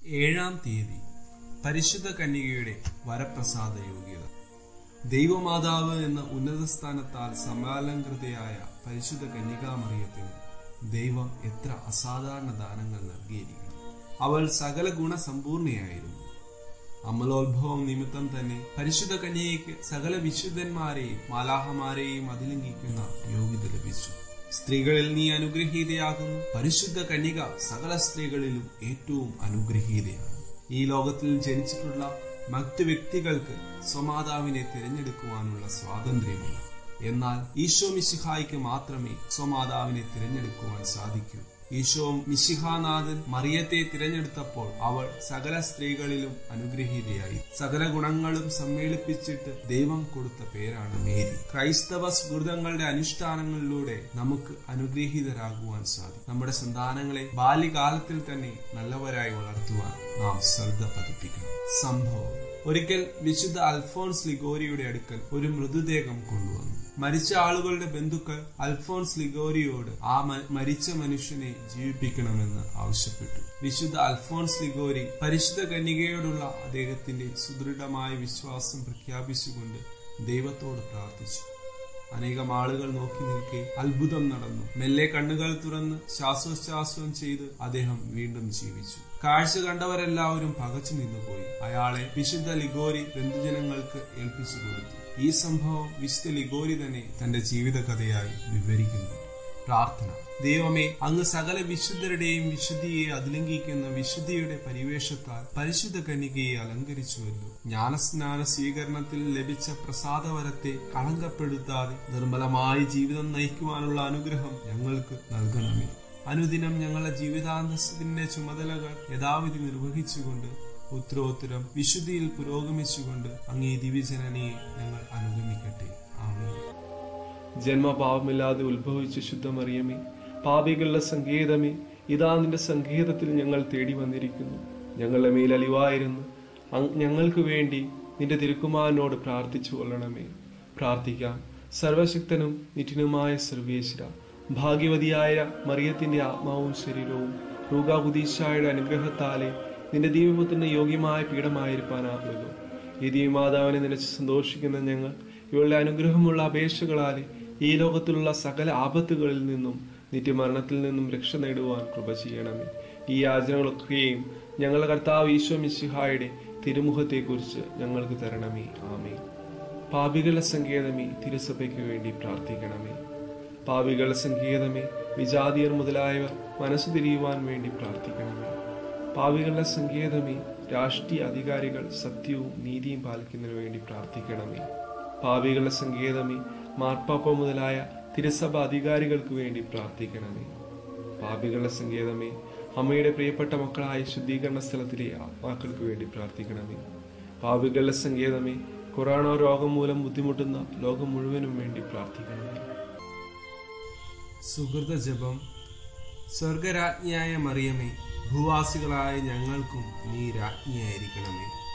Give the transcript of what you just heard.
ഏഴാം തീയതി പരിശുദ്ധ കന്യകയുടെ വരപ്രസാദ യോഗ്യത ദൈവമാതാവ് എന്ന ഉന്നത സ്ഥാനത്താൽ സമാലംകൃതയായ പരിശുദ്ധ കന്യകാമറിയത്തിന് ദൈവം എത്ര അസാധാരണ ദാനങ്ങൾ നൽകിയിരിക്കുന്നു അവൾ സകല ഗുണസമ്പൂർണയായിരുന്നു അമലോത്ഭവം നിമിത്തം തന്നെ പരിശുദ്ധ കന്യകയ്ക്ക് സകല വിശുദ്ധന്മാരെയും മാലാഹമാരെയും അതിലംഘിക്കുന്ന യോഗ്യത ലഭിച്ചു സ്ത്രീകളിൽ നീ അനുഗ്രഹീതയാകുന്നു പരിശുദ്ധ കന്യക സകല സ്ത്രീകളിലും ഏറ്റവും അനുഗ്രഹീതയാണ് ഈ ലോകത്തിൽ ജനിച്ചിട്ടുള്ള മറ്റു വ്യക്തികൾക്ക് സ്വമാതാവിനെ തിരഞ്ഞെടുക്കുവാനുള്ള സ്വാതന്ത്ര്യമില്ല എന്നാൽ ഈശോ മിശിഹായ്ക്ക് മാത്രമേ സ്വമാതാവിനെ തിരഞ്ഞെടുക്കുവാൻ സാധിക്കൂ ഈശോ മിശിഹാനാഥൻ മറിയത്തെ തിരഞ്ഞെടുത്തപ്പോൾ അവൾ സകല സ്ത്രീകളിലും അനുഗ്രഹീതയായി സകല ഗുണങ്ങളും സമ്മേളിപ്പിച്ചിട്ട് ദൈവം കൊടുത്ത പേരാണ് മേരി ക്രൈസ്തവ സ്മൃതങ്ങളുടെ അനുഷ്ഠാനങ്ങളിലൂടെ നമുക്ക് അനുഗ്രഹീതരാകുവാൻ സാധിക്കും നമ്മുടെ സന്താനങ്ങളെ ബാല്യകാലത്തിൽ തന്നെ നല്ലവരായി വളർത്തുവാൻ നാം ശ്രദ്ധ പതിപ്പിക്കണം സംഭവം ഒരിക്കൽ വിശുദ്ധ അൽഫോൺസ് ലിഗോരിയുടെ അടുക്കൽ ഒരു മൃതദേഹം കൊണ്ടുവന്നു മരിച്ച ആളുകളുടെ ബന്ധുക്കൾ അൽഫോൺസ് ലിഗോരിയോട് ആ മരിച്ച മനുഷ്യനെ ജീവിപ്പിക്കണമെന്ന് ആവശ്യപ്പെട്ടു വിശുദ്ധ അൽഫോൺസ് ലിഗോരി പരിശുദ്ധ കന്യകയോടുള്ള അദ്ദേഹത്തിന്റെ സുദൃഢമായ വിശ്വാസം പ്രഖ്യാപിച്ചുകൊണ്ട് ദൈവത്തോട് പ്രാർത്ഥിച്ചു അനേകം ആളുകൾ നോക്കി നിൽക്കെ അത്ഭുതം നടന്നു മെല്ലെ കണ്ണുകൾ തുറന്ന് ശ്വാസോച്ഛ്വാസം ചെയ്ത് അദ്ദേഹം വീണ്ടും ജീവിച്ചു കാഴ്ച കണ്ടവരെല്ലാവരും പകച്ചു നിന്നുപോയി അയാളെ വിശുദ്ധ ലിഗോരി ബന്ധുജനങ്ങൾക്ക് ഏൽപ്പിച്ചു കൊടുത്തു ഈ സംഭവം വിശുദ്ധ ലിഗോരി തന്നെ തന്റെ ജീവിതകഥയായി വിവരിക്കുന്നു പ്രാർത്ഥന ദൈവമേ അങ്ങ് സകല വിശുദ്ധരുടെയും വിശുദ്ധിയെ അതിലംഘിക്കുന്ന വിശുദ്ധിയുടെ പരിവേഷത്താൽ പരിശുദ്ധ കന്യകയെ അലങ്കരിച്ചുവല്ലോ ജ്ഞാനസ്നാന സ്വീകരണത്തിൽ ലഭിച്ച പ്രസാദവരത്തെ കളങ്കപ്പെടുത്താതെ നിർമ്മലമായ ജീവിതം നയിക്കുവാനുള്ള അനുഗ്രഹം ഞങ്ങൾക്ക് നൽകണമേ അനുദിനം ഞങ്ങളുടെ ജീവിതാന്തസ്സത്തിന്റെ ചുമതലകൾ യഥാവിധി നിർവഹിച്ചുകൊണ്ട് ഉത്തരോത്തരം വിശുദ്ധിയിൽ പുരോഗമിച്ചുകൊണ്ട് അങ്ങേ ദിവ്യജനനയെ ഞങ്ങൾ അനുഗമിക്കട്ടെ ആമേ ജന്മപാപമില്ലാതെ ഉത്ഭവിച്ച ശുദ്ധമറിയമേ പാപികളുടെ സങ്കേതമേ ഇതാ നിന്റെ സങ്കേതത്തിൽ ഞങ്ങൾ തേടി വന്നിരിക്കുന്നു ഞങ്ങളുടെ മേൽ അലിവായിരുന്നു ഞങ്ങൾക്ക് വേണ്ടി നിന്റെ തിരുക്കുമാരനോട് പ്രാർത്ഥിച്ചു കൊള്ളണമേ പ്രാർത്ഥിക്കാം സർവശക്തനും നിറ്റിനുമായ സർവേശ്വര ഭാഗ്യവതിയായ മറിയത്തിന്റെ ആത്മാവും ശരീരവും റൂഗാകുദീശായുടെ അനുഗ്രഹത്താലെ നിന്റെ ദീപപുത്രന് യോഗ്യമായ പീഠമായിരിക്കാനാകുമല്ലോ ഈ ദീവമാതാവിനെ നിലച്ച് സന്തോഷിക്കുന്ന ഞങ്ങൾ ഇവളുടെ അനുഗ്രഹമുള്ള അപേക്ഷകളാലെ ഈ ലോകത്തിലുള്ള സകല ആപത്തുകളിൽ നിന്നും നിത്യമരണത്തിൽ നിന്നും രക്ഷ നേടുവാൻ കൃപ ചെയ്യണമേ ഈ യാചനകളൊക്കെയും ഞങ്ങളുടെ കർത്താവ് ഈശോ മിശിഹായുടെ തിരുമുഖത്തെക്കുറിച്ച് ഞങ്ങൾക്ക് തരണമേ ആമേ പാപികളുടെ സങ്കേതമേ തിരുസഭയ്ക്ക് വേണ്ടി പ്രാർത്ഥിക്കണമേ പാപികളുടെ സങ്കേതമേ വിജാതിയർ മുതലായവർ മനസ്സു തിരിയുവാൻ വേണ്ടി പ്രാർത്ഥിക്കണമേ പാപികളുടെ സങ്കേതമേ രാഷ്ട്രീയ അധികാരികൾ സത്യവും നീതിയും പാലിക്കുന്നതിന് വേണ്ടി പ്രാർത്ഥിക്കണമേ പാപികളുടെ സങ്കേതമേ മാർപ്പാപ്പ മുതലായ തിരുസഭ അധികാരികൾക്ക് വേണ്ടി പ്രാർത്ഥിക്കണമേ പാപികളുടെ സങ്കേതമേ അമ്മയുടെ പ്രിയപ്പെട്ട മക്കളായ ശുദ്ധീകരണ സ്ഥലത്തിലെ ആത്മാക്കൾക്ക് വേണ്ടി പ്രാർത്ഥിക്കണമേ പാപികളുടെ സങ്കേതമേ കൊറോണ രോഗം മൂലം ബുദ്ധിമുട്ടുന്ന ലോകം മുഴുവനും വേണ്ടി പ്രാർത്ഥിക്കണമേ സുഹൃത ജപം സ്വർഗരാജ്ഞിയായ മറിയമേ ഭൂവാസികളായ ഞങ്ങൾക്കും നീ രാജ്ഞിയായിരിക്കണമേ